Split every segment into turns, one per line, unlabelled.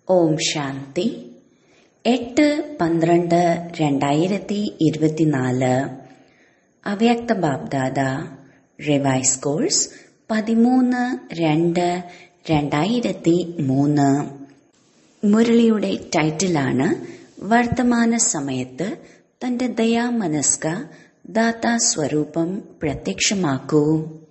ഓം ശാന്തി എട്ട് പന്ത്രണ്ട് രണ്ടായിരത്തി ഇരുപത്തിനാല് അവ്യക്ത ബാബ്ദാദ റിവൈസ് കോഴ്സ് പതിമൂന്ന് രണ്ട് രണ്ടായിരത്തി മൂന്ന് മുരളിയുടെ ടൈറ്റിലാണ് വർത്തമാന സമയത്ത് തന്റെ ദയാമനസ്ക ദാതാ സ്വരൂപം പ്രത്യക്ഷമാക്കൂ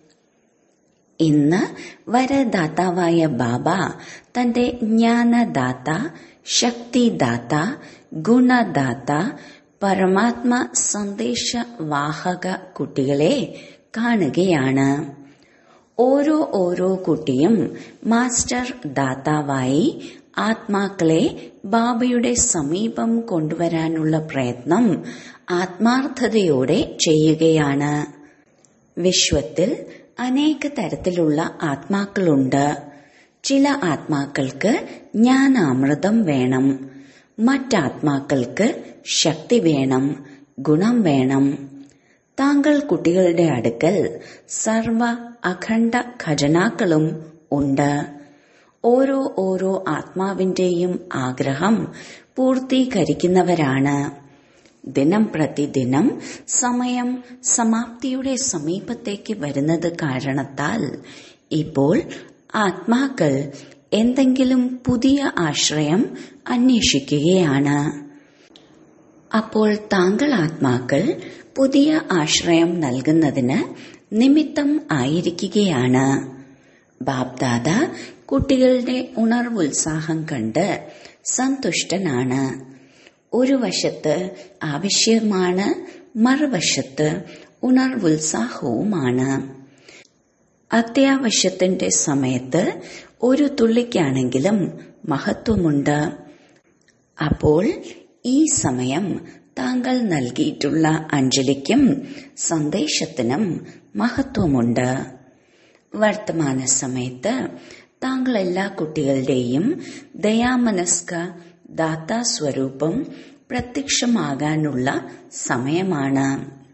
ഇന്ന് വരദാതാവായ ബാബ തന്റെ ജ്ഞാനദാത ശക്തിദാത ഗുണദാത പരമാത്മ സന്ദേശവാഹക കുട്ടികളെ കാണുകയാണ് ഓരോ ഓരോ കുട്ടിയും മാസ്റ്റർ ദാതാവായി ആത്മാക്കളെ ബാബയുടെ സമീപം കൊണ്ടുവരാനുള്ള പ്രയത്നം ആത്മാർത്ഥതയോടെ ചെയ്യുകയാണ് വിശ്വത്തിൽ അനേക തരത്തിലുള്ള ആത്മാക്കളുണ്ട് ചില ആത്മാക്കൾക്ക് ജ്ഞാനാമൃതം വേണം മറ്റാത്മാക്കൾക്ക് ശക്തി വേണം ഗുണം വേണം താങ്കൾ കുട്ടികളുടെ അടുക്കൽ സർവ അഖണ്ഡ ഖജനാക്കളും ഉണ്ട് ഓരോ ഓരോ ആത്മാവിന്റെയും ആഗ്രഹം പൂർത്തീകരിക്കുന്നവരാണ് ദിനം പ്രതിദിനം സമയം സമാപ്തിയുടെ സമീപത്തേക്ക് വരുന്നത് കാരണത്താൽ ഇപ്പോൾ ആത്മാക്കൾ എന്തെങ്കിലും പുതിയ ആശ്രയം അന്വേഷിക്കുകയാണ് അപ്പോൾ താങ്കൾ ആത്മാക്കൾ പുതിയ ആശ്രയം നൽകുന്നതിന് നിമിത്തം ആയിരിക്കുകയാണ് ബാബ്ദാദ കുട്ടികളുടെ ഉണർവുത്സാഹം കണ്ട് സന്തുഷ്ടനാണ് ഒരു വശത്ത് ആവശ്യമാണ് മറുവശത്ത് ഉണർവുത്സാഹവുമാണ് അത്യാവശ്യത്തിന്റെ സമയത്ത് ഒരു തുള്ളിക്കാണെങ്കിലും മഹത്വമുണ്ട് അപ്പോൾ ഈ സമയം താങ്കൾ നൽകിയിട്ടുള്ള അഞ്ജലിക്കും സന്ദേശത്തിനും മഹത്വമുണ്ട് വർത്തമാന സമയത്ത് താങ്കൾ എല്ലാ കുട്ടികളുടെയും ദയാമനസ്ക ദാതാ സ്വരൂപം പ്രത്യക്ഷമാകാനുള്ള സമയമാണ്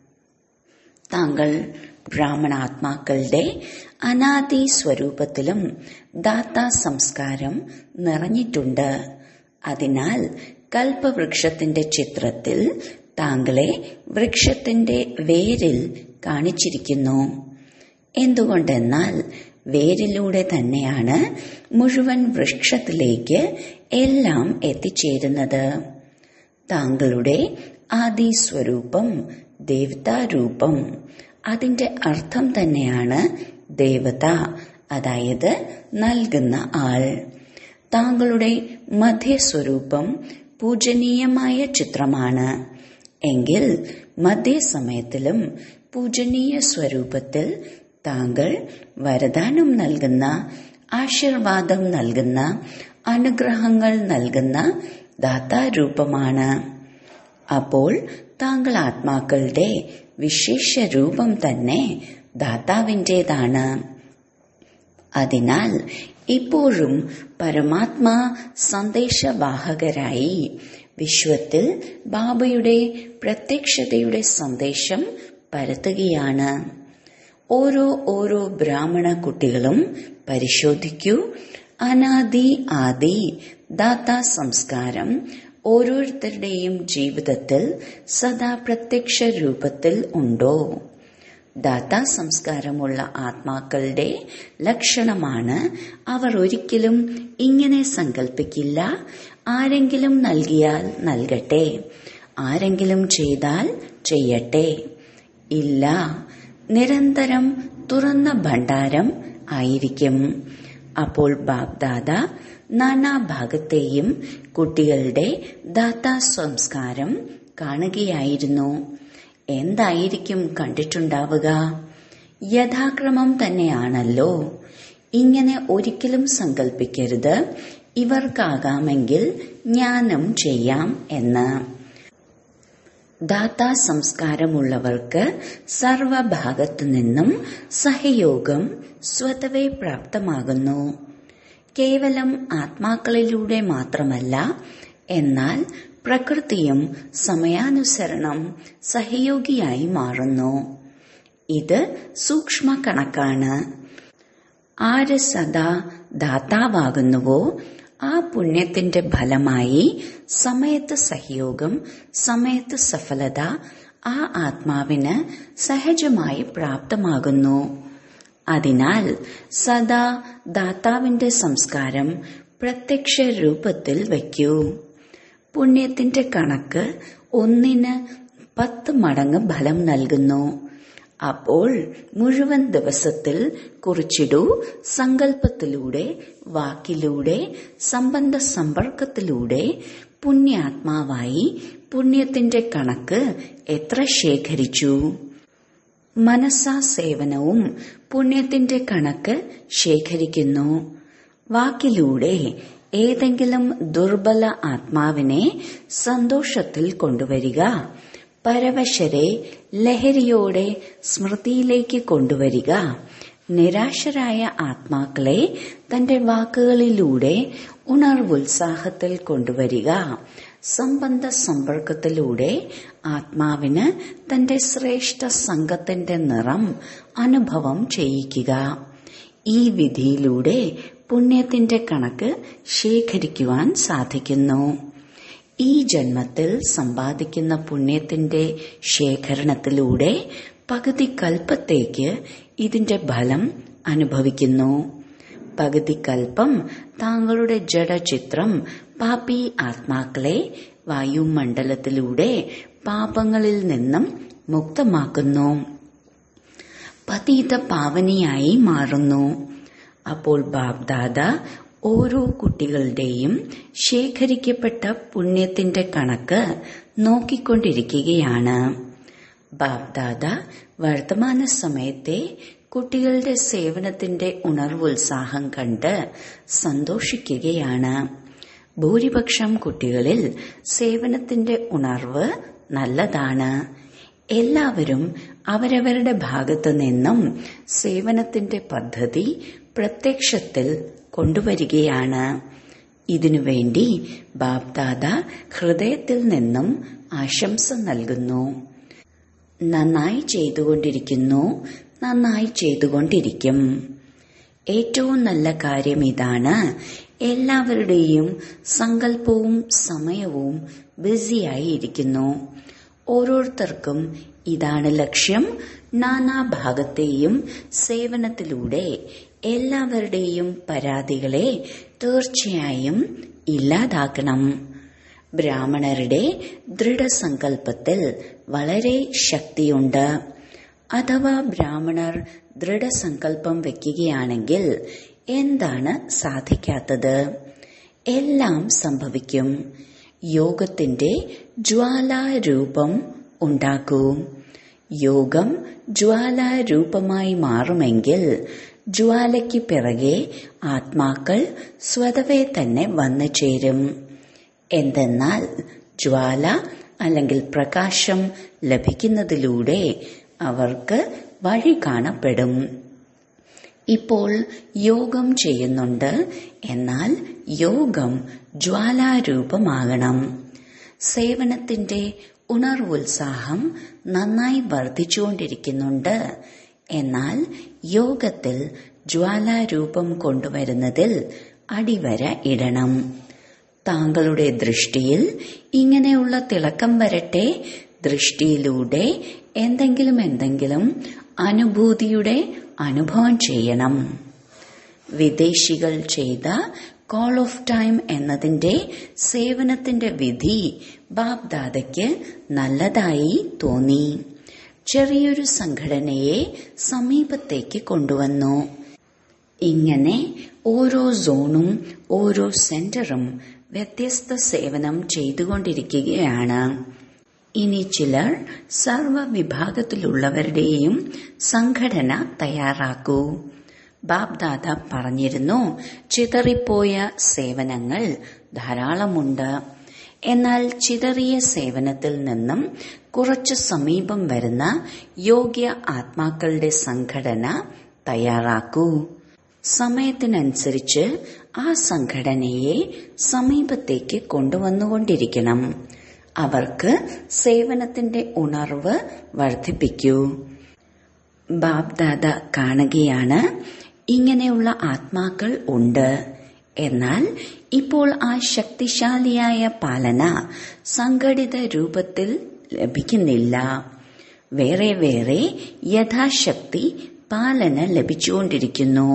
താങ്കൾ ബ്രാഹ്മണാത്മാക്കളുടെ അനാദി സ്വരൂപത്തിലും ദാതാ സംസ്കാരം നിറഞ്ഞിട്ടുണ്ട് അതിനാൽ കൽപ്പവൃക്ഷത്തിന്റെ ചിത്രത്തിൽ താങ്കളെ വൃക്ഷത്തിന്റെ വേരിൽ കാണിച്ചിരിക്കുന്നു എന്തുകൊണ്ടെന്നാൽ വേരിലൂടെ തന്നെയാണ് മുഴുവൻ വൃക്ഷത്തിലേക്ക് എല്ലാം എത്തിച്ചേരുന്നത് താങ്കളുടെ ആദി സ്വരൂപം ദേവതാരൂപം അതിന്റെ അർത്ഥം തന്നെയാണ് ദേവത അതായത് നൽകുന്ന ആൾ താങ്കളുടെ മധ്യസ്വരൂപം പൂജനീയമായ ചിത്രമാണ് എങ്കിൽ മധ്യസമയത്തിലും പൂജനീയ സ്വരൂപത്തിൽ താങ്കൾ വരദാനം നൽകുന്ന ആശീർവാദം നൽകുന്ന അനുഗ്രഹങ്ങൾ നൽകുന്ന ദാതാരൂപമാണ് അപ്പോൾ താങ്കൾ ആത്മാക്കളുടെ വിശേഷ രൂപം തന്നെ ദാതാവിൻ്റെതാണ് അതിനാൽ ഇപ്പോഴും പരമാത്മാ സന്ദേശവാഹകരായി വിശ്വത്തിൽ ബാബയുടെ പ്രത്യക്ഷതയുടെ സന്ദേശം പരത്തുകയാണ് ഓരോ ഓരോ ബ്രാഹ്മണ കുട്ടികളും പരിശോധിക്കൂ അനാദി ആദി ദാതാ സംസ്കാരം ഓരോരുത്തരുടെയും ജീവിതത്തിൽ സദാ പ്രത്യക്ഷ രൂപത്തിൽ ഉണ്ടോ ദാതാ സംസ്കാരമുള്ള ആത്മാക്കളുടെ ലക്ഷണമാണ് അവർ ഒരിക്കലും ഇങ്ങനെ സങ്കല്പിക്കില്ല ആരെങ്കിലും നൽകിയാൽ നൽകട്ടെ ആരെങ്കിലും ചെയ്താൽ ചെയ്യട്ടെ ഇല്ല നിരന്തരം തുറന്ന ഭണ്ഡാരം ആയിരിക്കും അപ്പോൾ ബാബ്ദാദ നാനാഭാഗത്തെയും കുട്ടികളുടെ ദാതാ സംസ്കാരം കാണുകയായിരുന്നു എന്തായിരിക്കും കണ്ടിട്ടുണ്ടാവുക യഥാക്രമം തന്നെയാണല്ലോ ഇങ്ങനെ ഒരിക്കലും സങ്കല്പിക്കരുത് ഇവർക്കാകാമെങ്കിൽ ജ്ഞാനം ചെയ്യാം എന്ന് ദാതാ സംസ്കാരമുള്ളവർക്ക് സർവഭാഗത്തു നിന്നും സഹയോഗം സ്വതവേ പ്രാപ്തമാകുന്നു കേവലം ആത്മാക്കളിലൂടെ മാത്രമല്ല എന്നാൽ പ്രകൃതിയും സമയാനുസരണം സഹയോഗിയായി മാറുന്നു ഇത് സൂക്ഷ്മ കണക്കാണ് ആര് സദാ ദാതാവാകുന്നുവോ ആ പുണ്യത്തിന്റെ ഫലമായി സമയത്ത് സഹയോഗം സമയത്ത് സഫലത ആ ആത്മാവിന് സഹജമായി പ്രാപ്തമാകുന്നു അതിനാൽ സദാ ദാതാവിന്റെ സംസ്കാരം പ്രത്യക്ഷ രൂപത്തിൽ വയ്ക്കൂ പുണ്യത്തിന്റെ കണക്ക് ഒന്നിന് പത്ത് മടങ്ങ് ഫലം നൽകുന്നു അപ്പോൾ മുഴുവൻ ദിവസത്തിൽ കുറിച്ചിടൂ സങ്കല്പത്തിലൂടെ വാക്കിലൂടെ സംബന്ധ സമ്പർക്കത്തിലൂടെ പുണ്യാത്മാവായി പുണ്യത്തിന്റെ കണക്ക് എത്ര ശേഖരിച്ചു മനസ്സാ സേവനവും പുണ്യത്തിന്റെ കണക്ക് ശേഖരിക്കുന്നു വാക്കിലൂടെ ഏതെങ്കിലും ദുർബല ആത്മാവിനെ സന്തോഷത്തിൽ കൊണ്ടുവരിക പരവശരെ ലഹരിയോടെ സ്മൃതിയിലേക്ക് കൊണ്ടുവരിക നിരാശരായ ആത്മാക്കളെ തന്റെ വാക്കുകളിലൂടെ ഉണർവുത്സാഹത്തിൽ കൊണ്ടുവരിക സംബന്ധ സമ്പർക്കത്തിലൂടെ ആത്മാവിന് തന്റെ ശ്രേഷ്ഠ സംഘത്തിന്റെ നിറം അനുഭവം ചെയ്യിക്കുക ഈ വിധിയിലൂടെ പുണ്യത്തിന്റെ കണക്ക് ശേഖരിക്കുവാൻ സാധിക്കുന്നു ഈ ജന്മത്തിൽ സമ്പാദിക്കുന്ന പുണ്യത്തിന്റെ ശേഖരണത്തിലൂടെ പകുതി കൽപ്പത്തേക്ക് ഇതിന്റെ ഫലം അനുഭവിക്കുന്നു പകുതി കൽപ്പം താങ്കളുടെ ജഡചിത്രം പാപി ആത്മാക്കളെ വായുമണ്ഡലത്തിലൂടെ പാപങ്ങളിൽ നിന്നും മുക്തമാക്കുന്നു പതീത പാവനിയായി മാറുന്നു അപ്പോൾ ബാബ്ദാദ ഓരോ കുട്ടികളുടെയും ശേഖരിക്കപ്പെട്ട പുണ്യത്തിന്റെ കണക്ക് നോക്കിക്കൊണ്ടിരിക്കുകയാണ് ബാബ്ദാദ വർത്തമാന സമയത്തെ കുട്ടികളുടെ സേവനത്തിന്റെ ഉണർവുത്സാഹം കണ്ട് സന്തോഷിക്കുകയാണ് ഭൂരിപക്ഷം കുട്ടികളിൽ സേവനത്തിന്റെ ഉണർവ് നല്ലതാണ് എല്ലാവരും അവരവരുടെ ഭാഗത്തു നിന്നും സേവനത്തിന്റെ പദ്ധതി പ്രത്യക്ഷത്തിൽ കൊണ്ടുവരികയാണ് ഇതിനുവേണ്ടി ബാബ്ദാദ ഹൃദയത്തിൽ നിന്നും ആശംസ നൽകുന്നു നന്നായി ചെയ്തുകൊണ്ടിരിക്കുന്നു നന്നായി ചെയ്തുകൊണ്ടിരിക്കും ഏറ്റവും നല്ല കാര്യം ഇതാണ് എല്ലാവരുടെയും സങ്കല്പവും സമയവും ബിസിയായി ഇരിക്കുന്നു ഓരോരുത്തർക്കും ഇതാണ് ലക്ഷ്യം നാനാഭാഗത്തെയും സേവനത്തിലൂടെ എല്ലാവരുടെയും പരാതികളെ തീർച്ചയായും ഇല്ലാതാക്കണം ബ്രാഹ്മണരുടെ ദൃഢസങ്കല്പത്തിൽ വളരെ ശക്തിയുണ്ട് അഥവാ ബ്രാഹ്മണർ ദൃഢസങ്കല്പം വയ്ക്കുകയാണെങ്കിൽ എന്താണ് സാധിക്കാത്തത് എല്ലാം സംഭവിക്കും യോഗത്തിന്റെ ജ്വാലാരൂപം ഉണ്ടാക്കൂ യോഗം ജ്വാലാരൂപമായി മാറുമെങ്കിൽ ജ്വാലയ്ക്ക് പിറകെ ആത്മാക്കൾ സ്വതവേ തന്നെ വന്നു ചേരും എന്തെന്നാൽ ജ്വാല അല്ലെങ്കിൽ പ്രകാശം ലഭിക്കുന്നതിലൂടെ അവർക്ക് വഴി കാണപ്പെടും ഇപ്പോൾ യോഗം ചെയ്യുന്നുണ്ട് എന്നാൽ യോഗം ജ്വാലാരൂപമാകണം സേവനത്തിന്റെ ഉണർവുത്സാഹം നന്നായി വർദ്ധിച്ചുകൊണ്ടിരിക്കുന്നുണ്ട് എന്നാൽ യോഗത്തിൽ ജ്വാലാരൂപം കൊണ്ടുവരുന്നതിൽ അടിവര ഇടണം താങ്കളുടെ ദൃഷ്ടിയിൽ ഇങ്ങനെയുള്ള തിളക്കം വരട്ടെ ദൃഷ്ടിയിലൂടെ എന്തെങ്കിലും എന്തെങ്കിലും അനുഭൂതിയുടെ അനുഭവം ചെയ്യണം വിദേശികൾ ചെയ്ത കോൾ ഓഫ് ടൈം എന്നതിന്റെ സേവനത്തിന്റെ വിധി ബാബ്ദാദയ്ക്ക് നല്ലതായി തോന്നി ചെറിയൊരു സംഘടനയെ സമീപത്തേക്ക് കൊണ്ടുവന്നു ഇങ്ങനെ ഓരോ സോണും ഓരോ സെന്ററും വ്യത്യസ്ത സേവനം ചെയ്തുകൊണ്ടിരിക്കുകയാണ് ഇനി ചിലർ സർവ വിഭാഗത്തിലുള്ളവരുടെയും സംഘടന തയ്യാറാക്കൂ ബാബ്ദാദ പറഞ്ഞിരുന്നു ചിതറിപ്പോയ സേവനങ്ങൾ ധാരാളമുണ്ട് എന്നാൽ ചിതറിയ സേവനത്തിൽ നിന്നും കുറച്ച് സമീപം വരുന്ന യോഗ്യ ആത്മാക്കളുടെ സംഘടന തയ്യാറാക്കൂ സമയത്തിനനുസരിച്ച് ആ സംഘടനയെ സമീപത്തേക്ക് കൊണ്ടുവന്നുകൊണ്ടിരിക്കണം അവർക്ക് സേവനത്തിന്റെ ഉണർവ് വർദ്ധിപ്പിക്കൂ ബാബ്ദാദ കാണുകയാണ് ഇങ്ങനെയുള്ള ആത്മാക്കൾ ഉണ്ട് എന്നാൽ ഇപ്പോൾ ആ ശക്തിശാലിയായ പാലന സംഘടിത രൂപത്തിൽ ലഭിക്കുന്നില്ല വേറെ വേറെ യഥാശക്തി പാലന ലഭിച്ചുകൊണ്ടിരിക്കുന്നു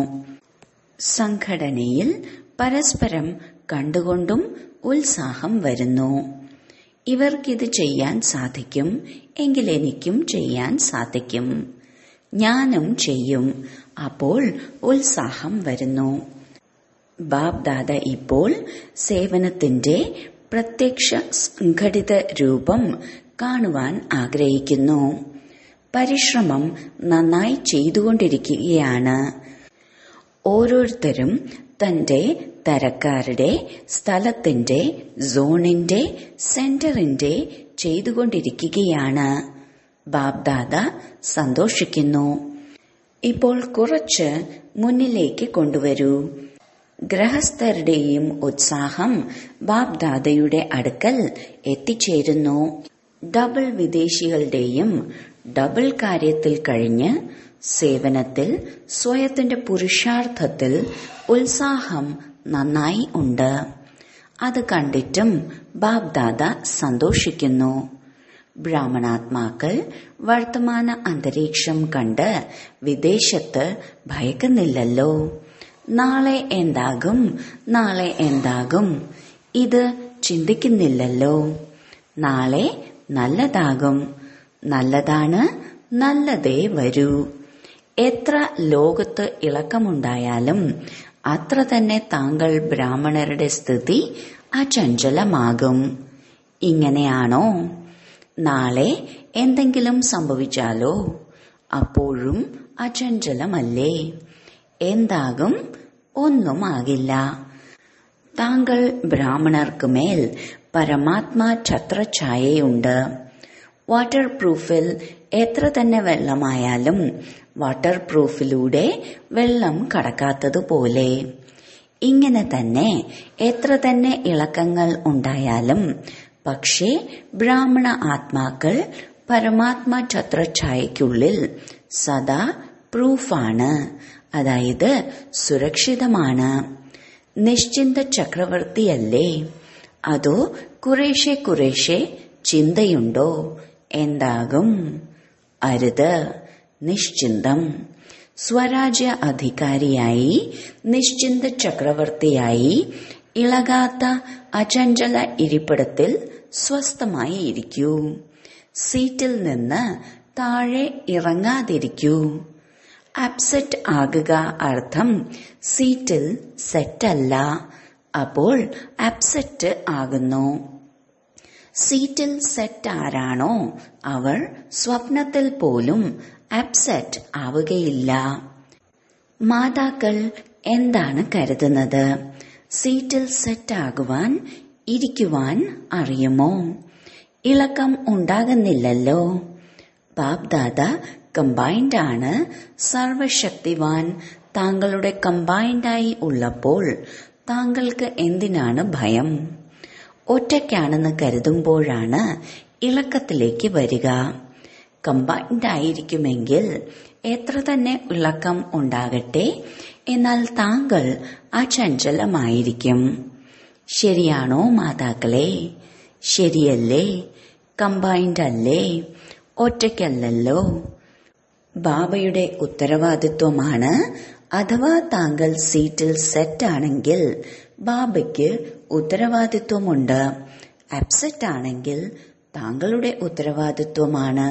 സംഘടനയിൽ പരസ്പരം കണ്ടുകൊണ്ടും ഉത്സാഹം വരുന്നു ഇവർക്കിത് ചെയ്യാൻ സാധിക്കും എങ്കിൽ എനിക്കും ചെയ്യാൻ സാധിക്കും ഞാനും ചെയ്യും അപ്പോൾ ഉത്സാഹം വരുന്നു ബാബ് ദാദ ഇപ്പോൾ സേവനത്തിന്റെ പ്രത്യക്ഷ സംഘടിത രൂപം കാണുവാൻ ആഗ്രഹിക്കുന്നു പരിശ്രമം നന്നായി ചെയ്തുകൊണ്ടിരിക്കുകയാണ് ഓരോരുത്തരും തന്റെ തരക്കാരുടെ സ്ഥലത്തിന്റെ സോണിന്റെ സെന്ററിന്റെ ചെയ്തുകൊണ്ടിരിക്കുകയാണ് ബാബ്ദാദ സന്തോഷിക്കുന്നു ഇപ്പോൾ കുറച്ച് മുന്നിലേക്ക് കൊണ്ടുവരൂ ഗ്രഹസ്ഥരുടെയും ഉത്സാഹം ബാബ്ദാദയുടെ അടുക്കൽ എത്തിച്ചേരുന്നു ഡബിൾ വിദേശികളുടെയും ഡബിൾ കാര്യത്തിൽ കഴിഞ്ഞ് സേവനത്തിൽ സ്വയത്തിന്റെ പുരുഷാർത്ഥത്തിൽ ഉത്സാഹം നന്നായി ഉണ്ട് അത് കണ്ടിട്ടും ബാബ്ദാദ സന്തോഷിക്കുന്നു ബ്രാഹ്മണാത്മാക്കൾ വർത്തമാന അന്തരീക്ഷം കണ്ട് വിദേശത്ത് ഭയക്കുന്നില്ലല്ലോ നാളെ എന്താകും നാളെ എന്താകും ഇത് ചിന്തിക്കുന്നില്ലല്ലോ നാളെ നല്ലതാകും നല്ലതാണ് നല്ലതേ വരൂ എത്ര ലോകത്ത് ഇളക്കമുണ്ടായാലും അത്ര തന്നെ താങ്കൾ ബ്രാഹ്മണരുടെ സ്ഥിതി അചഞ്ചലമാകും ഇങ്ങനെയാണോ നാളെ എന്തെങ്കിലും സംഭവിച്ചാലോ അപ്പോഴും അചഞ്ചലമല്ലേ എന്താകും ഒന്നും ആകില്ല താങ്കൾ ബ്രാഹ്മണർക്ക് മേൽ പരമാത്മാ ഛത്രഛായയുണ്ട് വാട്ടർ പ്രൂഫിൽ എത്ര തന്നെ വെള്ളമായാലും വാട്ടർ പ്രൂഫിലൂടെ വെള്ളം കടക്കാത്തതുപോലെ ഇങ്ങനെ തന്നെ എത്ര തന്നെ ഇളക്കങ്ങൾ ഉണ്ടായാലും പക്ഷേ ബ്രാഹ്മണ ആത്മാക്കൾ പരമാത്മ ഛത്രഛായയ്ക്കുള്ളിൽ സദാ പ്രൂഫാണ് അതായത് സുരക്ഷിതമാണ് നിശ്ചിന്ത ചക്രവർത്തിയല്ലേ അതോ കുറേശ്ശെ കുറേശ്ശെ ചിന്തയുണ്ടോ എന്താകും അരുത് നിശ്ചിന്തം സ്വരാജ്യ അധികാരിയായി നിശ്ചിന്ത ചക്രവർത്തിയായി ഇളകാത്ത അചഞ്ചല ഇരിപ്പിടത്തിൽ സ്വസ്ഥമായി ഇരിക്കൂ സീറ്റിൽ നിന്ന് താഴെ ഇറങ്ങാതിരിക്കൂ അപ്സെറ്റ് ആകുക അർത്ഥം സീറ്റിൽ സെറ്റല്ല അപ്പോൾ അപ്സെറ്റ് ആകുന്നു സീറ്റിൽ സെറ്റ് ആരാണോ അവർ സ്വപ്നത്തിൽ പോലും അപ്സെറ്റ് ആവുകയില്ല മാതാക്കൾ എന്താണ് കരുതുന്നത് സീറ്റിൽ സെറ്റ് ആകുവാൻ ഇരിക്കുവാൻ അറിയുമോ ഇളക്കം ഉണ്ടാകുന്നില്ലല്ലോ ബാബ്ദാദ കമ്പൈൻഡ് ആണ് സർവശക്തിവാൻ താങ്കളുടെ കമ്പൈൻഡായി ഉള്ളപ്പോൾ താങ്കൾക്ക് എന്തിനാണ് ഭയം ഒറ്റയ്ക്കാണെന്ന് കരുതുമ്പോഴാണ് ഇളക്കത്തിലേക്ക് വരിക കമ്പൈൻഡ് ആയിരിക്കുമെങ്കിൽ എത്ര തന്നെ ഇളക്കം ഉണ്ടാകട്ടെ എന്നാൽ താങ്കൾ അചഞ്ചലമായിരിക്കും ശരിയാണോ മാതാക്കളെ ശരിയല്ലേ കമ്പൈൻഡ് അല്ലേ ഒറ്റയ്ക്കല്ലല്ലോ ബാബയുടെ ഉത്തരവാദിത്വമാണ് അഥവാ താങ്കൾ സീറ്റിൽ സെറ്റ് ആണെങ്കിൽ ബാബയ്ക്ക് ഉത്തരവാദിത്വമുണ്ട് അപ്സെറ്റ് ആണെങ്കിൽ താങ്കളുടെ ഉത്തരവാദിത്വമാണ്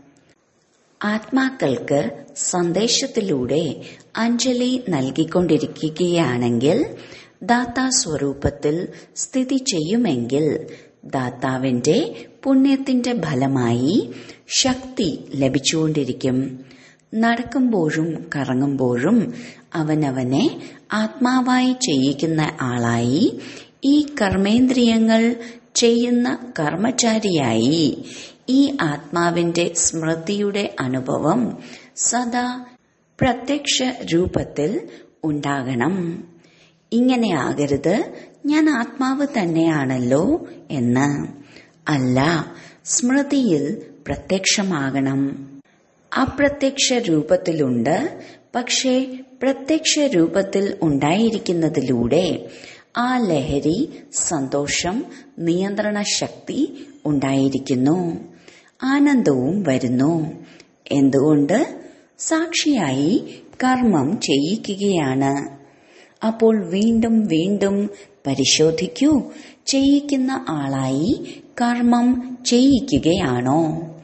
ആത്മാക്കൾക്ക് സന്ദേശത്തിലൂടെ അഞ്ജലി നൽകിക്കൊണ്ടിരിക്കുകയാണെങ്കിൽ ദാതാ സ്വരൂപത്തിൽ സ്ഥിതി ചെയ്യുമെങ്കിൽ ദാതാവിന്റെ പുണ്യത്തിന്റെ ഫലമായി ശക്തി ലഭിച്ചുകൊണ്ടിരിക്കും നടക്കുമ്പോഴും കറങ്ങുമ്പോഴും അവനവനെ ആത്മാവായി ചെയ്യിക്കുന്ന ആളായി ഈ കർമ്മേന്ദ്രിയങ്ങൾ ചെയ്യുന്ന കർമ്മചാരിയായി ഈ ആത്മാവിന്റെ സ്മൃതിയുടെ അനുഭവം സദാ പ്രത്യക്ഷ രൂപത്തിൽ ഉണ്ടാകണം ഇങ്ങനെയാകരുത് ഞാൻ ആത്മാവ് തന്നെയാണല്ലോ എന്ന് അല്ല സ്മൃതിയിൽ പ്രത്യക്ഷമാകണം അപ്രത്യക്ഷ രൂപത്തിലുണ്ട് പക്ഷേ പ്രത്യക്ഷ രൂപത്തിൽ ഉണ്ടായിരിക്കുന്നതിലൂടെ ആ ലഹരി സന്തോഷം നിയന്ത്രണ ശക്തി ഉണ്ടായിരിക്കുന്നു ആനന്ദവും വരുന്നു എന്തുകൊണ്ട് സാക്ഷിയായി കർമ്മം ചെയ്യിക്കുകയാണ് അപ്പോൾ വീണ്ടും വീണ്ടും പരിശോധിക്കൂ ചെയ്യിക്കുന്ന ആളായി കർമ്മം ചെയ്യിക്കുകയാണോ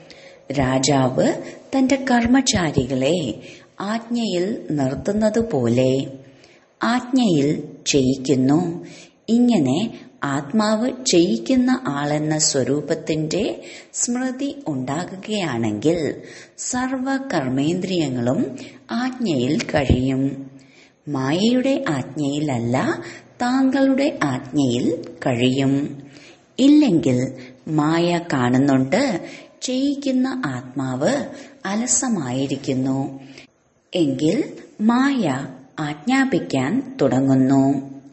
രാജാവ് തന്റെ കർമ്മചാരികളെ ആജ്ഞയിൽ നിർത്തുന്നത് പോലെ ആജ്ഞയിൽ ചെയ്യിക്കുന്നു ഇങ്ങനെ ആത്മാവ് ചെയ്യിക്കുന്ന ആളെന്ന സ്വരൂപത്തിന്റെ സ്മൃതി ഉണ്ടാകുകയാണെങ്കിൽ സർവ കർമ്മേന്ദ്രിയങ്ങളും ആജ്ഞയിൽ കഴിയും മായയുടെ ആജ്ഞയിലല്ല താങ്കളുടെ ആജ്ഞയിൽ കഴിയും ഇല്ലെങ്കിൽ മായ കാണുന്നുണ്ട് ചെയ്യിക്കുന്ന ആത്മാവ് അലസമായിരിക്കുന്നു എങ്കിൽ മായ ആജ്ഞാപിക്കാൻ തുടങ്ങുന്നു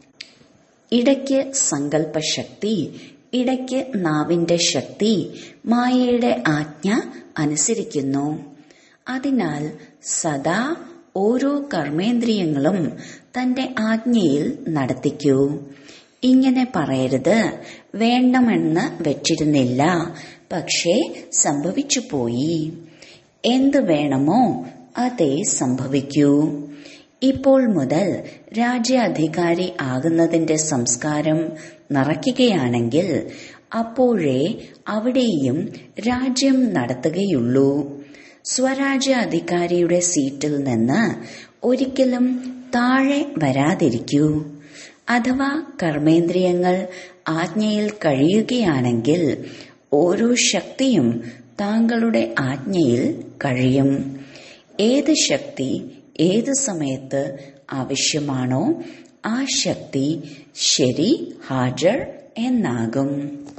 ഇടയ്ക്ക് സങ്കല്പശക്തി ഇടയ്ക്ക് നാവിന്റെ ശക്തി മായയുടെ ആജ്ഞ അനുസരിക്കുന്നു അതിനാൽ സദാ ഓരോ കർമ്മേന്ദ്രിയങ്ങളും തന്റെ ആജ്ഞയിൽ നടത്തിക്കൂ ഇങ്ങനെ പറയരുത് വേണമെന്ന് വെച്ചിരുന്നില്ല പക്ഷേ സംഭവിച്ചു പോയി എന്ത് വേണമോ അതേ സംഭവിക്കൂ ഇപ്പോൾ മുതൽ രാജ്യാധികാരി ആകുന്നതിന്റെ സംസ്കാരം നിറയ്ക്കുകയാണെങ്കിൽ അപ്പോഴേ അവിടെയും രാജ്യം നടത്തുകയുള്ളൂ സ്വരാജ്യാധികാരിയുടെ സീറ്റിൽ നിന്ന് ഒരിക്കലും താഴെ വരാതിരിക്കൂ അഥവാ കർമ്മേന്ദ്രിയങ്ങൾ ആജ്ഞയിൽ കഴിയുകയാണെങ്കിൽ ഓരോ ശക്തിയും താങ്കളുടെ ആജ്ഞയിൽ കഴിയും ഏത് ശക്തി ഏത് സമയത്ത് ആവശ്യമാണോ ആ ശക്തി ശരി ഹാജർ എന്നാകും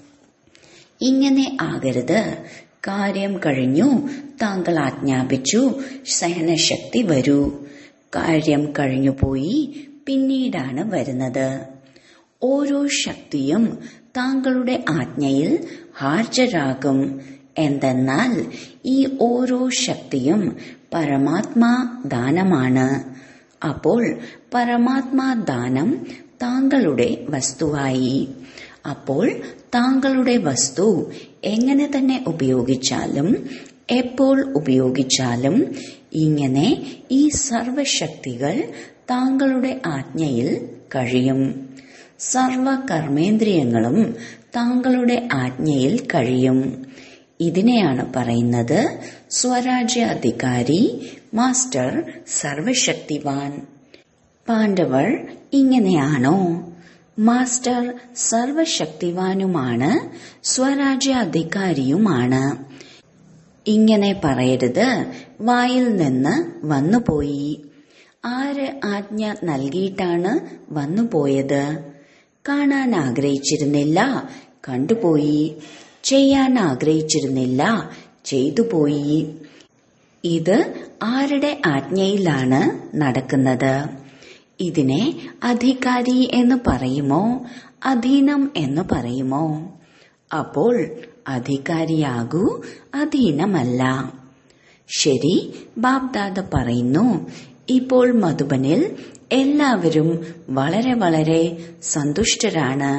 ഇങ്ങനെ ആകരുത് കാര്യം കഴിഞ്ഞു താങ്കൾ ആജ്ഞാപിച്ചു സഹനശക്തി വരൂ കാര്യം കഴിഞ്ഞുപോയി പിന്നീടാണ് വരുന്നത് ഓരോ ശക്തിയും താങ്കളുടെ ആജ്ഞയിൽ ഹാജരാകും എന്തെന്നാൽ ഈ ഓരോ ശക്തിയും പരമാത്മാ ദാനമാണ് അപ്പോൾ പരമാത്മാ ദാനം താങ്കളുടെ വസ്തുവായി അപ്പോൾ താങ്കളുടെ വസ്തു എങ്ങനെ തന്നെ ഉപയോഗിച്ചാലും എപ്പോൾ ഉപയോഗിച്ചാലും ഇങ്ങനെ ഈ സർവശക്തികൾ താങ്കളുടെ ആജ്ഞയിൽ കഴിയും സർവ കർമ്മേന്ദ്രിയങ്ങളും താങ്കളുടെ ആജ്ഞയിൽ കഴിയും ഇതിനെയാണ് പറയുന്നത് സ്വരാജ്യ അധികാരി മാസ്റ്റർ സർവശക്തിവാൻ പാണ്ഡവർ ഇങ്ങനെയാണോ മാസ്റ്റർ സർവശക്തിവാനുമാണ് സ്വരാജ്യ അധികാരിയുമാണ് ഇങ്ങനെ പറയരുത് വായിൽ നിന്ന് വന്നുപോയി ആര് ആജ്ഞ നൽകിയിട്ടാണ് വന്നുപോയത് കാണാൻ ആഗ്രഹിച്ചിരുന്നില്ല കണ്ടുപോയി ചെയ്യാൻ ആഗ്രഹിച്ചിരുന്നില്ല ചെയ്തുപോയി ഇത് ആരുടെ ആജ്ഞയിലാണ് നടക്കുന്നത് ഇതിനെ അധികാരി എന്ന് പറയുമോ അധീനം എന്ന് പറയുമോ അപ്പോൾ അധികാരിയാകൂ അധീനമല്ല ശരി ബാബ്ദാദ പറയുന്നു ഇപ്പോൾ മധുബനിൽ എല്ലാവരും വളരെ വളരെ സന്തുഷ്ടരാണ്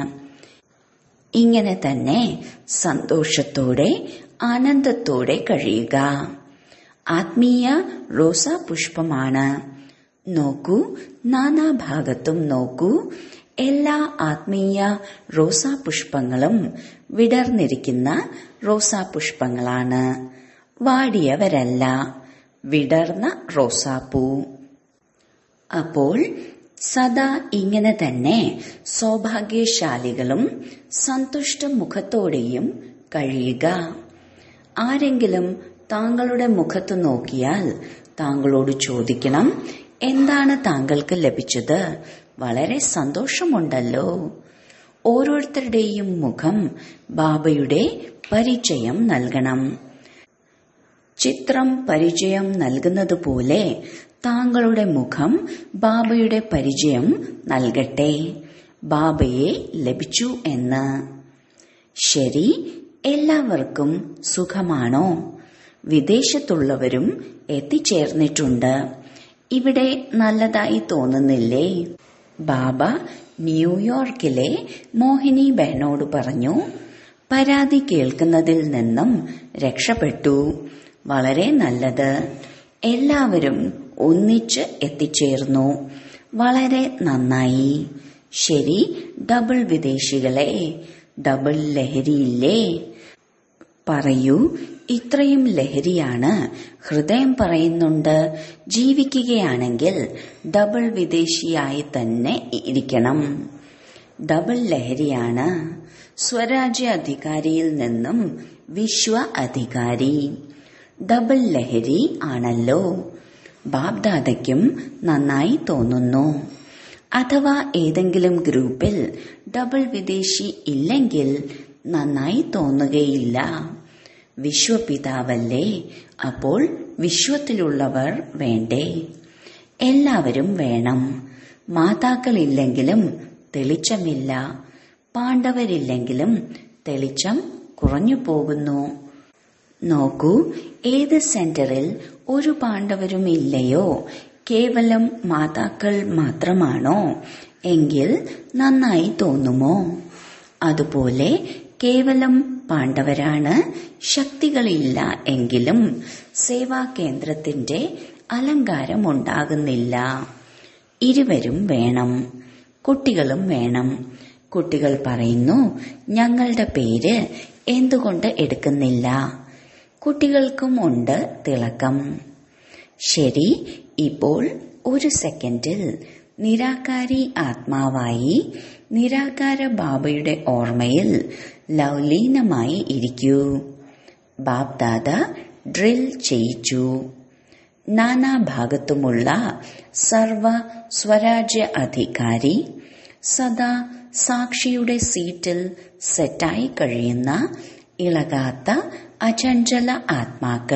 ഇങ്ങനെ തന്നെ സന്തോഷത്തോടെ ആനന്ദത്തോടെ കഴിയുക ആത്മീയ റോസാ പുഷ്പമാണ് നോക്കൂ നാനാഭാഗത്തും നോക്കൂ എല്ലാ ആത്മീയ റോസാ പുഷ്പങ്ങളും വിടർന്നിരിക്കുന്ന റോസാ പുഷ്പങ്ങളാണ് വാടിയവരല്ല വിടർന്ന റോസാപ്പൂ അപ്പോൾ സദാ ഇങ്ങനെ തന്നെ സൗഭാഗ്യശാലികളും സന്തുഷ്ട മുഖത്തോടെയും കഴിയുക ആരെങ്കിലും താങ്കളുടെ മുഖത്ത് നോക്കിയാൽ താങ്കളോട് ചോദിക്കണം എന്താണ് താങ്കൾക്ക് ലഭിച്ചത് വളരെ സന്തോഷമുണ്ടല്ലോ ഓരോരുത്തരുടെയും മുഖം ബാബയുടെ പരിചയം നൽകണം ചിത്രം പരിചയം നൽകുന്നതുപോലെ താങ്കളുടെ മുഖം ബാബയുടെ പരിചയം നൽകട്ടെ ബാബയെ ലഭിച്ചു എന്ന് ശരി എല്ലാവർക്കും സുഖമാണോ വിദേശത്തുള്ളവരും എത്തിച്ചേർന്നിട്ടുണ്ട് ഇവിടെ നല്ലതായി തോന്നുന്നില്ലേ ബാബ ന്യൂയോർക്കിലെ മോഹിനി ബഹനോട് പറഞ്ഞു പരാതി കേൾക്കുന്നതിൽ നിന്നും രക്ഷപ്പെട്ടു വളരെ നല്ലത് എല്ലാവരും ഒന്നിച്ച് എത്തിച്ചേർന്നു വളരെ നന്നായി ശരി ഡബിൾ വിദേശികളെ ഡബിൾ ലഹരിയില്ലേ പറയൂ ഇത്രയും ലഹരിയാണ് ഹൃദയം പറയുന്നുണ്ട് ജീവിക്കുകയാണെങ്കിൽ ഡബിൾ വിദേശിയായി തന്നെ ഇരിക്കണം ഡബിൾ ലഹരിയാണ് സ്വരാജ്യ അധികാരിയിൽ നിന്നും വിശ്വ അധികാരി ഡബിൾ ലഹരി ആണല്ലോ ബാബ്ദാദയ്ക്കും നന്നായി തോന്നുന്നു അഥവാ ഏതെങ്കിലും ഗ്രൂപ്പിൽ ഡബിൾ വിദേശി ഇല്ലെങ്കിൽ നന്നായി തോന്നുകയില്ല വിശ്വപിതാവല്ലേ അപ്പോൾ വിശ്വത്തിലുള്ളവർ വേണ്ടേ എല്ലാവരും വേണം മാതാക്കളില്ലെങ്കിലും തെളിച്ചമില്ല പാണ്ഡവരില്ലെങ്കിലും തെളിച്ചം കുറഞ്ഞു പോകുന്നു നോക്കൂ ഏത് സെന്ററിൽ ഒരു പാണ്ഡവരും ഇല്ലയോ കേവലം മാതാക്കൾ മാത്രമാണോ എങ്കിൽ നന്നായി തോന്നുമോ അതുപോലെ കേവലം പാണ്ഡവരാണ് ശക്തികളില്ല എങ്കിലും സേവാ കേന്ദ്രത്തിന്റെ അലങ്കാരം ഉണ്ടാകുന്നില്ല ഇരുവരും വേണം കുട്ടികളും വേണം കുട്ടികൾ പറയുന്നു ഞങ്ങളുടെ പേര് എന്തുകൊണ്ട് എടുക്കുന്നില്ല കുട്ടികൾക്കും ഉണ്ട് തിളക്കം ശരി ഇപ്പോൾ ഒരു സെക്കൻഡിൽ നിരാകാരി ആത്മാവായി നിരാകാര ബാബയുടെ ഓർമ്മയിൽ ലൗലീനമായി ഇരിക്കൂ ബാബ്ദാദ ഡ്രിൽ ചെയ്യിച്ചു നാനാഭാഗത്തുമുള്ള സർവ സ്വരാജ്യ അധികാരി സദാ സാക്ഷിയുടെ സീറ്റിൽ സെറ്റായി കഴിയുന്ന ഇളകാത്ത അചഞ്ചല ആത്മാക്കൾ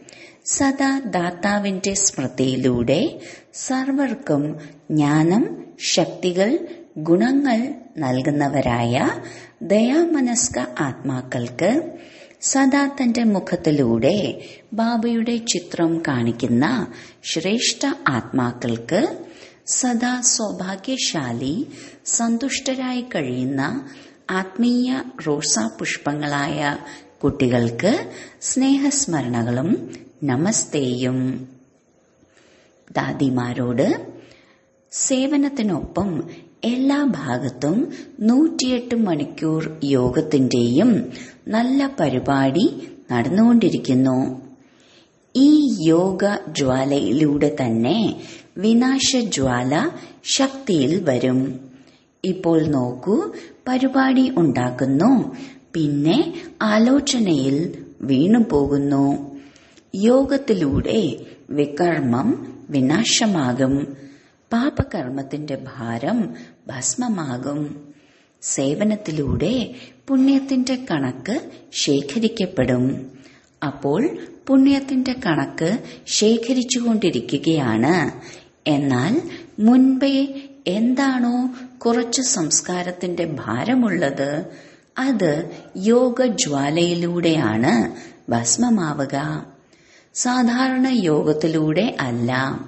സദാ ദാതാവിന്റെ സ്മൃതിയിലൂടെ സർവർക്കും ജ്ഞാനം ശക്തികൾ ഗുണങ്ങൾ നൽകുന്നവരായ ദയാമനസ്ക ആത്മാക്കൾക്ക് സദാ തന്റെ മുഖത്തിലൂടെ ബാബയുടെ ചിത്രം കാണിക്കുന്ന ശ്രേഷ്ഠ ആത്മാക്കൾക്ക് സദാ സൗഭാഗ്യശാലി സന്തുഷ്ടരായി കഴിയുന്ന ആത്മീയ റോസാ പുഷ്പങ്ങളായ കുട്ടികൾക്ക് സ്നേഹസ്മരണകളും നമസ്തേയും ദാദിമാരോട് സേവനത്തിനൊപ്പം എല്ലാ ഭാഗത്തും നൂറ്റിയെട്ട് മണിക്കൂർ യോഗത്തിന്റെയും നല്ല പരിപാടി നടന്നുകൊണ്ടിരിക്കുന്നു ഈ യോഗ ജ്വാലയിലൂടെ തന്നെ വിനാശജ്വാല ശക്തിയിൽ വരും ഇപ്പോൾ നോക്കൂ പരിപാടി ഉണ്ടാക്കുന്നു പിന്നെ ആലോചനയിൽ വീണുപോകുന്നു യോഗത്തിലൂടെ വികർമ്മം വിനാശമാകും പാപകർമ്മത്തിന്റെ ഭാരം ഭസ്മമാകും സേവനത്തിലൂടെ പുണ്യത്തിന്റെ കണക്ക് ശേഖരിക്കപ്പെടും അപ്പോൾ പുണ്യത്തിന്റെ കണക്ക് ശേഖരിച്ചുകൊണ്ടിരിക്കുകയാണ് എന്നാൽ മുൻപേ എന്താണോ കുറച്ച് സംസ്കാരത്തിന്റെ ഭാരമുള്ളത് അത് യോഗജ്വാലയിലൂടെയാണ് ഭസ്മമാവുക സാധാരണ യോഗത്തിലൂടെ അല്ല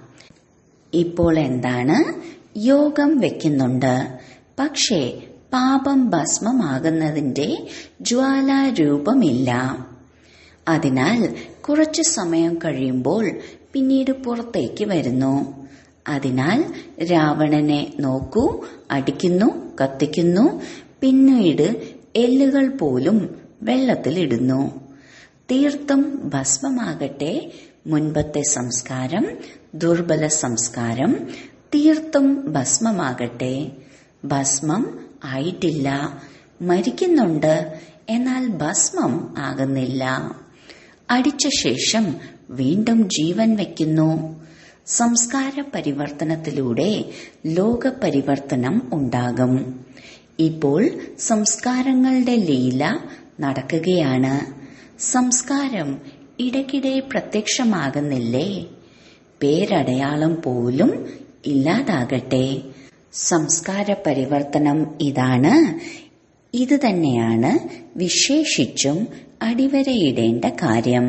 ഇപ്പോൾ എന്താണ് യോഗം വെക്കുന്നുണ്ട് പക്ഷേ പാപം ഭസ്മമാകുന്നതിന്റെ ജ്വാലാരൂപമില്ല അതിനാൽ കുറച്ചു സമയം കഴിയുമ്പോൾ പിന്നീട് പുറത്തേക്ക് വരുന്നു അതിനാൽ രാവണനെ നോക്കൂ അടിക്കുന്നു കത്തിക്കുന്നു പിന്നീട് എല്ലുകൾ പോലും വെള്ളത്തിലിടുന്നു തീർത്തും ഭസ്മമാകട്ടെ മുൻപത്തെ സംസ്കാരം ദുർബല സംസ്കാരം തീർത്തും ഭസ്മമാകട്ടെ ഭസ്മം ആയിട്ടില്ല മരിക്കുന്നുണ്ട് എന്നാൽ ഭസ്മം ആകുന്നില്ല അടിച്ച ശേഷം വീണ്ടും ജീവൻ വയ്ക്കുന്നു സംസ്കാര പരിവർത്തനത്തിലൂടെ ലോക പരിവർത്തനം ഉണ്ടാകും ഇപ്പോൾ സംസ്കാരങ്ങളുടെ ലീല നടക്കുകയാണ് സംസ്കാരം ഇടയ്ക്കിടെ പ്രത്യക്ഷമാകുന്നില്ലേ പേരടയാളം പോലും ഇല്ലാതാകട്ടെ സംസ്കാര പരിവർത്തനം ഇതാണ് ഇത് തന്നെയാണ് വിശേഷിച്ചും അടിവരയിടേണ്ട കാര്യം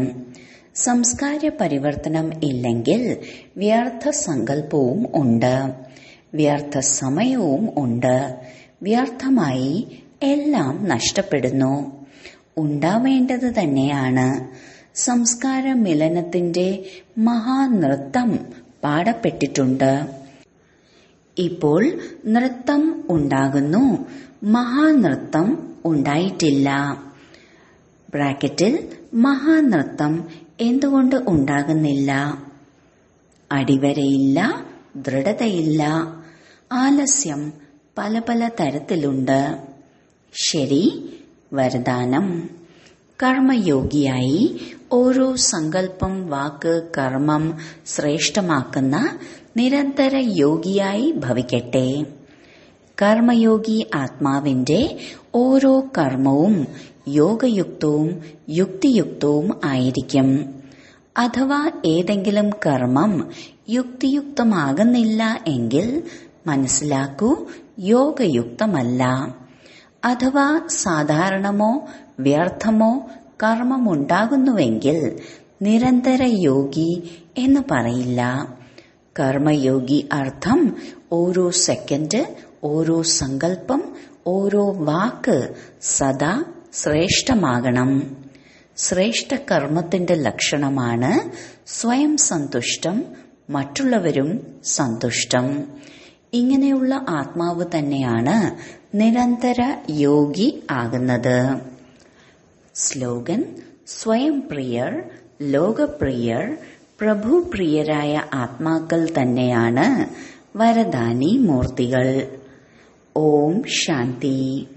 സംസ്കാര പരിവർത്തനം ഇല്ലെങ്കിൽ വ്യർത്ഥ സങ്കല്പവും ഉണ്ട് വ്യർത്ഥ സമയവും ഉണ്ട് വ്യർത്ഥമായി എല്ലാം നഷ്ടപ്പെടുന്നു ഉണ്ടാവേണ്ടത് തന്നെയാണ് സംസ്കാര മിലനത്തിന്റെ മഹാനൃത്തം പാടപ്പെട്ടിട്ടുണ്ട് ഇപ്പോൾ നൃത്തം ഉണ്ടാകുന്നു മഹാനൃത്തം ഉണ്ടായിട്ടില്ല ബ്രാക്കറ്റിൽ മഹാനൃത്തം എന്തുകൊണ്ട് ഉണ്ടാകുന്നില്ല അടിവരയില്ല ദൃഢതയില്ല ആലസ്യം പല പല തരത്തിലുണ്ട് ശരി വരദാനം കർമ്മയോഗിയായി ഓരോ സങ്കല്പം വാക്ക് കർമ്മം ശ്രേഷ്ഠമാക്കുന്ന നിരന്തര യോഗിയായി ഭവിക്കട്ടെ കർമ്മയോഗി ആത്മാവിന്റെ ഓരോ കർമ്മവും യോഗയുക്തവും യുക്തിയുക്തവും ആയിരിക്കും അഥവാ ഏതെങ്കിലും കർമ്മം യുക്തിയുക്തമാകുന്നില്ല എങ്കിൽ മനസ്സിലാക്കൂ യോഗയുക്തമല്ല അഥവാ സാധാരണമോ വ്യർത്ഥമോ കർമ്മമുണ്ടാകുന്നുവെങ്കിൽ നിരന്തര യോഗി എന്ന് പറയില്ല കർമ്മയോഗി അർത്ഥം ഓരോ സെക്കൻഡ് ഓരോ സങ്കല്പം ഓരോ വാക്ക് സദാ ശ്രേഷ്ഠമാകണം ശ്രേഷ്ഠ കർമ്മത്തിന്റെ ലക്ഷണമാണ് സ്വയം സന്തുഷ്ടം മറ്റുള്ളവരും സന്തുഷ്ടം ഇങ്ങനെയുള്ള ആത്മാവ് തന്നെയാണ് നിരന്തര യോഗി ആകുന്നത് സ്ലോഗൻ സ്വയം പ്രിയർ ലോകപ്രിയർ പ്രഭുപ്രിയരായ ആത്മാക്കൾ തന്നെയാണ് വരദാനി മൂർത്തികൾ ഓം ശാന്തി